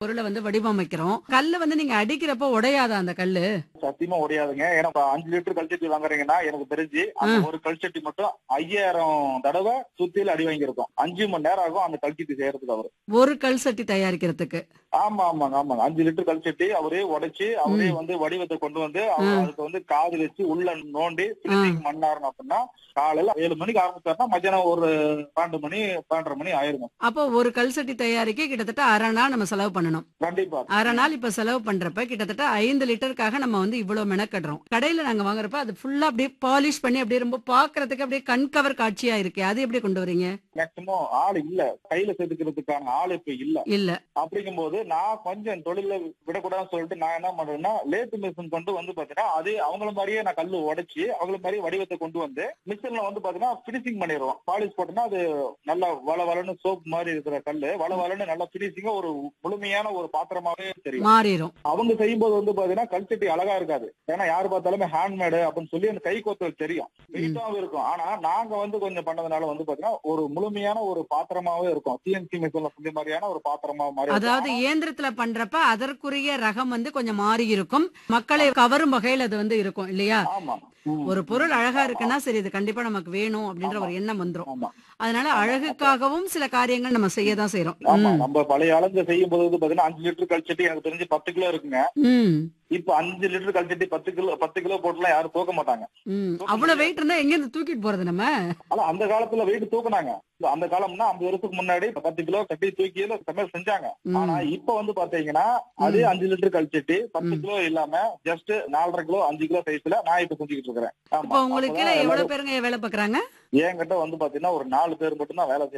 பொருளை வந்து வடிவமைக்கிறோம் கல்லு வந்து நீங்க அடிக்கிறப்ப உடையாதா அந்த கல்லு சத்தியமா உடையாதுங்க ஏன்னா இப்ப அஞ்சு லிட்டர் கல்ச்சட்டி வாங்குறீங்கன்னா எனக்கு தெரிஞ்சு அந்த ஒரு கல்ச்சட்டி மட்டும் ஐயாயிரம் தடவை சுத்தியில அடி வாங்கியிருக்கோம் அஞ்சு மணி நேரம் ஆகும் அந்த கல்ச்சட்டி செய்யறதுக்கு அவரு ஒரு கல் சட்டி தயாரிக்கிறதுக்கு ஆமா ஆமாங்க ஆமாங்க அஞ்சு லிட்டர் கல்ச்சட்டி அவரே உடைச்சு அவரே வந்து வடிவத்தை கொண்டு வந்து அவர் ம். அதுக்கு வந்து காது வச்சு உள்ள நோண்டி finishing பண்ணாருன்னு அப்படின்னா காலையில ஏழு மணிக்கு ஆரம்பிச்சாருன்னா மத்தியானம் ஒரு பன்னெண்டு மணி பன்னெண்டரை மணி ஆயிருங்க அப்போ ஒரு கல் சட்டி தயாரிக்க கிட்டத்தட்ட அரை நாள் நம்ம செலவு பண்ணணும் கண்டிப்பா அரை நாள் இப்ப செலவு பண்றப்ப கிட்டத்தட்ட ஐந்து லிட்டருக்காக நம்ம வந்து இவ்வளவு மெனக்கடுறோம் கடையில நாங்க வாங்குறப்ப அது ஃபுல்லா அப்படியே பாலிஷ் பண்ணி அப்படியே ரொம்ப பாக்குறதுக்கு அப்படியே கண் கவர் காட்சியா இருக்கு அது எப்படி கொண்டு வரீங்க மேக்சிமம் ஆள் இல்ல கையில செதுக்கிறதுக்கான ஆள் இப்ப இல்ல இல்ல அப்படிங்கும்போது நான் கொஞ்சம் தொழில விடக்கூடாதுன்னு சொல்லிட்டு நான் என்ன பண்றேன்னா லேத்து மிஷின் கொண்டு வந்து பாத்தீங்கன்னா அதே அவங்கள மாதிரியே நான் கல்லு உடைச்சு அவங்கள மாதிரியே வடிவத்தை கொண்டு வந்து மிஷின்ல வந்து பாத்தீங்கன்னா பினிஷிங் பண்ணிடுவோம் பாலிஷ் போட்டோம்னா அது நல்லா வள வளன்னு சோப் மாதிரி இருக்கிற கல்லு வள வளன்னு நல்லா பினிஷிங்கா ஒரு முழுமையான ஒரு பாத்திரமாவே தெரியும் மாறிடும் அவங்க செய்யும்போது வந்து பாத்தீங்கன்னா கல்ச்சட்டி அழகா இருக்காது ஏன்னா யாரு பார்த்தாலுமே ஹேண்ட்மேடு அப்படின்னு சொல்லி அந்த கை கோத்தல் தெரியும் வெயிட்டாவும் இருக்கும் ஆனா நாங்க வந்து கொஞ்சம் பண்ணதுனால வந்து பாத்தீங்கன்னா ஒரு முழுமையான ஒரு பாத்திரமாவே இருக்கும் சிஎன்சி மிஷின்ல செஞ்ச மாதிரியான ஒரு பாத்திரமா மாதிரி இருக்கும். அதாவது இயந்திரத்துல பண்றப்ப அதற்குரிய ரகம் வந்து கொஞ்சம் மாறி இருக்கும் மக்களை கவரும் வகையில் அது வந்து இருக்கும் இல்லையா ஆமா ம். ஒரு பொருள் அழகா இருக்குன்னா சரி இது கண்டிப்பா நமக்கு வேணும் அப்படின்ற ஒரு எண்ணம் வந்துரும் ஆமா அதனால அழகுக்காகவும் சில காரியங்கள் நம்ம செய்ய தான் செய்யறோம் ஆமா நம்ம பழைய அளந்து செய்யும் போது வந்து பாத்தீங்கன்னா அஞ்சு லிட்டர் கல்ச்சட்டி எனக்கு தெரிஞ்சு பத்து கிலோ இருக்குங்க ம் இப்ப அஞ்சு லிட்டர் கல்ச்சட்டி பத்து கிலோ பத்து கிலோ போட்டுலாம் யாரும் தூக்க மாட்டாங்க ம் அவ்வளவு வெயிட் இருந்தா எங்க இருந்து தூக்கிட்டு போறது நம்ம ஆனா அந்த காலத்துல வெயிட் தூக்குனாங்க அந்த காலம்னா ஐம்பது வருஷத்துக்கு முன்னாடி பத்து கிலோ கட்டி தூக்கி சமையல் செஞ்சாங்க ம். ஆனா இப்ப வந்து பாத்தீங்கன்னா அதே அஞ்சு லிட்டர் கல்ச்சட்டி பத்து ம். கிலோ இல்லாம ஜஸ்ட் நாலரை கிலோ அஞ்சு கிலோ சைஸ்ல நான் இப்ப செஞ்சுக்கிட்டு இருக்கிறேன் ஆமா. இப்போ உங்களுக்கு அப்பதான் எவ்வளவு எல்லாரும் பேருங்க வேலை பாக்குறாங்க என்கிட்ட வந்து பாத்தீங்கன்னா ஒரு நாலு பேர் மட்டும் தான் வேலை